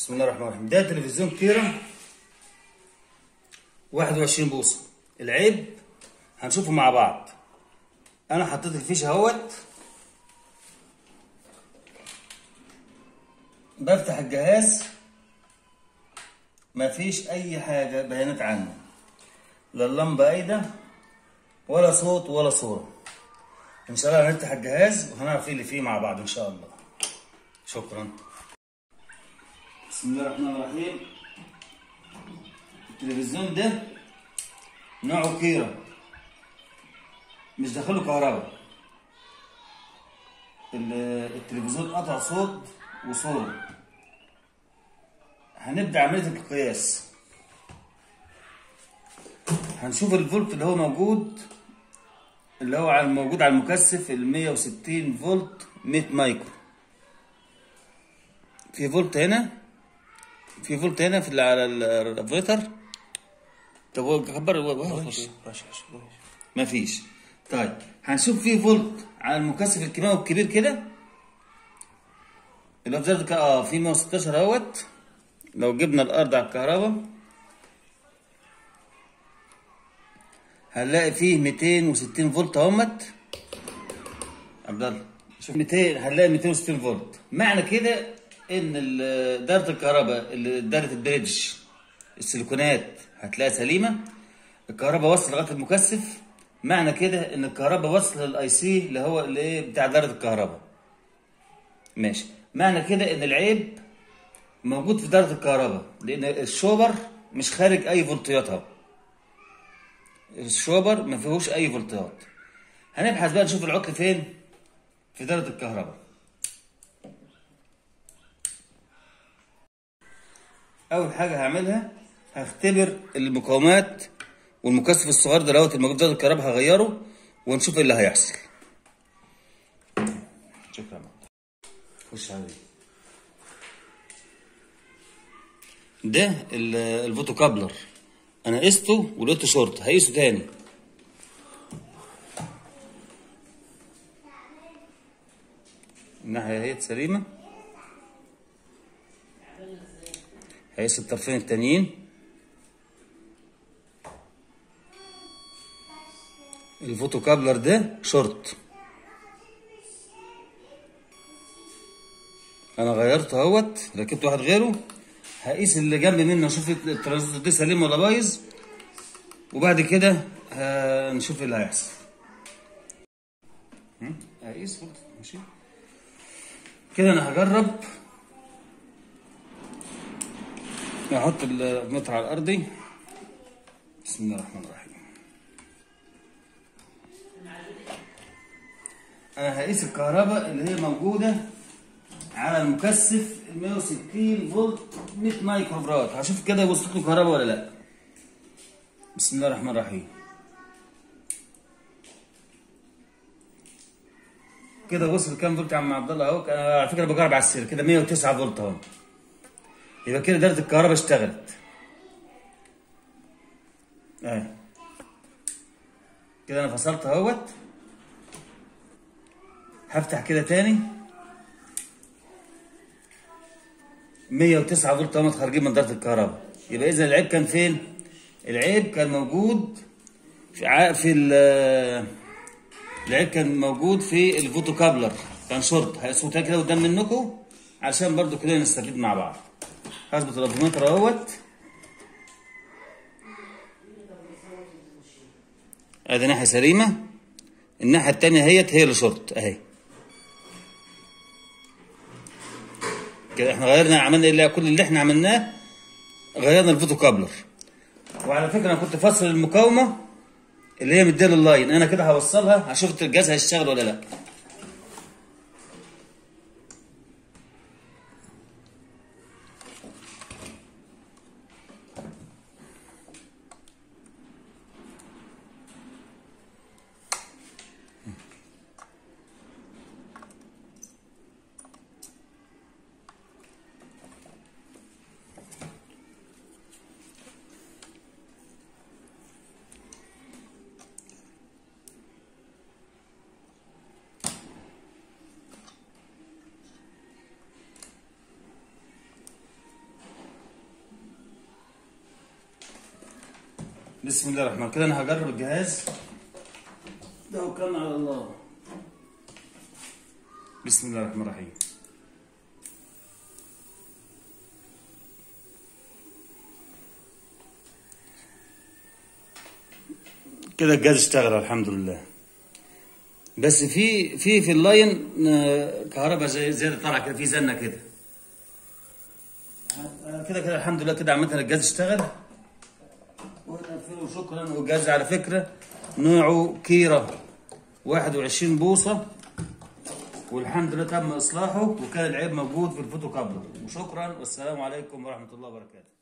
بسم الله الرحمن الرحيم ده تلفزيون كيرا 21 بوصة العيب هنشوفه مع بعض انا حطيت الفيشه اهوت بفتح الجهاز مفيش اي حاجة بيانات عنه لا اللمبة قايدة ولا صوت ولا صورة ان شاء الله هنفتح الجهاز وهنعرف ايه اللي فيه مع بعض ان شاء الله شكرا بسم الله الرحمن الرحيم التلفزيون ده نوعه كيرا مش داخله كهرباء ال- التلفزيون قطع صوت وصورة هنبدأ عملية القياس هنشوف الفولت اللي هو موجود اللي هو على- موجود على المكثف ال 160 فولت 100 مايكرو في فولت هنا في فولت هنا في ال- على ال- الفيتر طب هو كبر ماشي ماشي ماشي ما فيش طيب هنشوف في فولت على المكثف الكيماوي الكبير كده اللي هو في ذلك- اه في 116 اهوت لو جبنا الارض على الكهرباء هنلاقي فيه 260 فولت اهمت عبد الله شوف 200 هنلاقي 260 فولت معنى كده ان ال- دايره الكهرباء اللي دايره البريدج السيليكونات هتلاقيها سليمه الكهرباء وصل لغايه المكثف معنى كده ان الكهرباء وصل للاي سي اللي هو اللي ايه بتاع دايره الكهرباء ماشي معنى كده ان العيب موجود في دايره الكهرباء لان الشوبر مش خارج اي فولتيات اهو الشوبر ما فيهوش اي فولتيات هنبحث بقى نشوف العطل فين في دايره الكهرباء اول حاجه هعملها هختبر المقاومات والمكثف الصغير ده دوت الموجود في دايره الكهرباء هغيره ونشوف ايه اللي هيحصل شكرا خش عليه ده ال- الفوتو كابلر انا قسته ولقيته شورت هقيسه تاني الناحية اهي سليمة هيقيس الطرفين التانيين الفوتو كابلر ده شورت انا غيرته اهوت ركبت واحد غيره هقيس اللي جنب منه اشوف الترانزستور ده سليم ولا بايظ وبعد كده هنشوف اللي هيحصل هم؟ هقيس برضه، ماشي كده انا هجرب احط المتر على الارضي بسم الله الرحمن الرحيم انا هقيس الكهرباء اللي هي موجوده على المكثف 160 فولت 100 مايكرو فراد هشوف كده وصلت له كهرباء ولا لا بسم الله الرحمن الرحيم كده وصل كام فولت يا عم عبد الله اهو انا على فكره بجرب على السير كده 109 فولت اهو يبقى كده دايره الكهرباء اشتغلت اهي كده انا فصلت اهوت هفتح كده تاني 109 فولت اهوت خارجين من دايره الكهرباء يبقى اذا العيب كان فين؟ العيب كان موجود في ع... في ال- العيب كان موجود في الفوتو كابلر كان شورت هيصوتها كده قدام منكم عشان برضو كده نستفيد مع بعض هظبط الافومتر اهوت ادي ناحيه سليمه الناحيه التانية هيت هي اللي شورت اهي كده احنا غيرنا عملنا اللي كل اللي احنا عملناه غيرنا الفوتو كابلر وعلى فكره انا كنت فاصل المقاومه اللي هي مديه اللاين انا كده هوصلها هشوف الجهاز هيشتغل ولا لا بسم الله الرحمن الرحيم كده انا هجرب الجهاز توكلنا على الله بسم الله الرحمن الرحيم كده الجهاز اشتغل الحمد لله بس في في في اللاين آه، كهرباء زي زياده طالعه كده في زنه كده آه، كده كده الحمد لله كده عملنا الجهاز اشتغل ونقفله شكرا والجهاز على فكره نوعه كيرا 21 بوصه والحمد لله تم اصلاحه وكان العيب موجود في الفوتو كابلر وشكرا والسلام عليكم ورحمه الله وبركاته